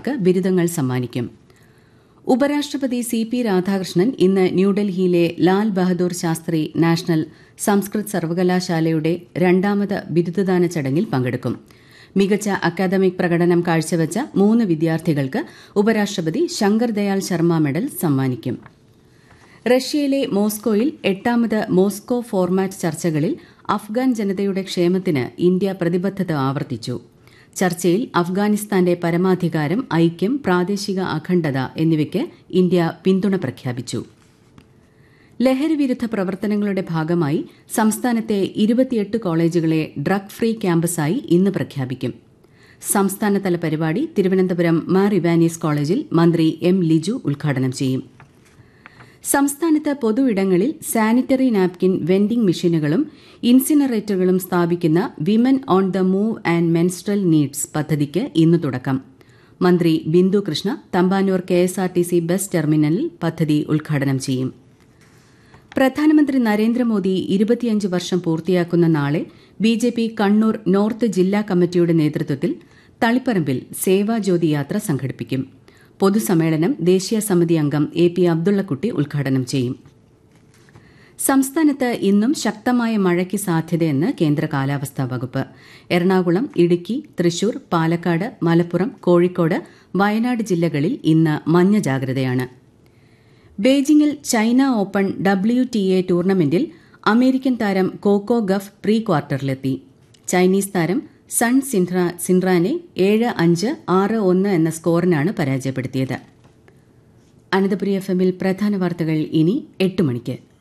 നേട്ടക്കാർക്ക് ബിരുദങ്ങൾ സമ്മാനിക്കും ഉപരാഷ്ട്രപതി C P Radhakrishnan ഇന്ന് ന്യൂഡൽഹിയിലെ ലാൽ ബഹദൂർ ശാസ്ത്രി നാഷണൽ സംസ്കൃത് സർവകലാശാലയുടെ രണ്ടാമത് ബിരുദദാന ചടങ്ങിൽ പങ്കെടുക്കും മികച്ച അക്കാദമിക് പ്രകടനം കാഴ്ചവെച്ച മൂന്ന് വിദ്യാർത്ഥികൾക്ക് ഉപരാഷ്ട്രപതി ശങ്കർ ദയാൽ ശർമ്മ മെഡൽ സമ്മാനിക്കും റഷ്യയിലെ മോസ്കോയിൽ എട്ടാമത് മോസ്കോ ഫോർമാറ്റ് ചർച്ചകളിൽ അഫ്ഗാൻ ജനതയുടെ ക്ഷേമത്തിന് ഇന്ത്യ പ്രതിബദ്ധത ആവർത്തിച്ചു ചർച്ചയിൽ അഫ്ഗാനിസ്ഥാന്റെ പരമാധികാരം ഐക്യം പ്രാദേശിക അഖണ്ഡത എന്നിവയ്ക്ക് ഇന്ത്യ പിന്തുണ പ്രഖ്യാപിച്ചു ലഹരിവിരുദ്ധ പ്രവർത്തനങ്ങളുടെ ഭാഗമായി സംസ്ഥാനത്തെ ഇരുപത്തിയെട്ട് കോളേജുകളെ ഡ്രഗ് ഫ്രീ ക്യാമ്പസായി ഇന്ന് പ്രഖ്യാപിക്കും സംസ്ഥാനതല പരിപാടി തിരുവനന്തപുരം മാർ ഇവാനീസ് കോളേജിൽ മന്ത്രി എം ലിജു ഉദ്ഘാടനം ചെയ്യും സംസ്ഥാനത്ത് പൊതു ഇടങ്ങളിൽ സാനിറ്ററി നാപ്കിൻ വെൻഡിംഗ് മെഷീനുകളും ഇൻസിനറേറ്ററുകളും സ്ഥാപിക്കുന്ന women on the move and menstrual needs പദ്ധതിക്ക് ഇന്ന് തുടക്കം മന്ത്രി ബിന്ദു കൃഷ്ണ തമ്പാനൂർ കെഎസ്ആർടിസി ബസ് ടെർമിനലിൽ പദ്ധതി ഉദ്ഘാടനം ചെയ്യും പ്രധാനമന്ത്രി നരേന്ദ്രമോദി ഇരുപത്തിയഞ്ച് വർഷം പൂർത്തിയാക്കുന്ന നാളെ ബിജെപി കണ്ണൂർ നോർത്ത് ജില്ലാ കമ്മിറ്റിയുടെ നേതൃത്വത്തിൽ തളിപ്പറമ്പിൽ സേവാജ്യോതി യാത്ര സംഘടിപ്പിക്കും പൊതുസമ്മേളനം ദേശീയ സമിതി അംഗം എ പി അബ്ദുള്ളക്കുട്ടി ഉദ്ഘാടനം ചെയ്യും സംസ്ഥാനത്ത് ഇന്നും ശക്തമായ മഴയ്ക്ക് സാധ്യതയെന്ന് കേന്ദ്ര കാലാവസ്ഥാ വകുപ്പ് എറണാകുളം ഇടുക്കി തൃശൂർ പാലക്കാട് മലപ്പുറം കോഴിക്കോട് വയനാട് ജില്ലകളിൽ ഇന്ന് മഞ്ഞ ജാഗ്രതയാണ് ബെയ്ജിംഗിൽ China Open W T A ടൂർണമെന്റിൽ അമേരിക്കൻ താരം കോക്കോ ഗഫ് പ്രീ ക്വാർട്ടറിലെത്തി ചൈനീസ് താരം സൺ സിൻഹ്ര സിൻറാനെ ഏഴ് അഞ്ച് ആറ് ഒന്ന് എന്ന സ്കോറിനാണ് പരാജയപ്പെടുത്തിയത് അനന്തപുരി എഫ് എമ്മിൽ പ്രധാന വാർത്തകൾ ഇനി എട്ട് മണിക്ക്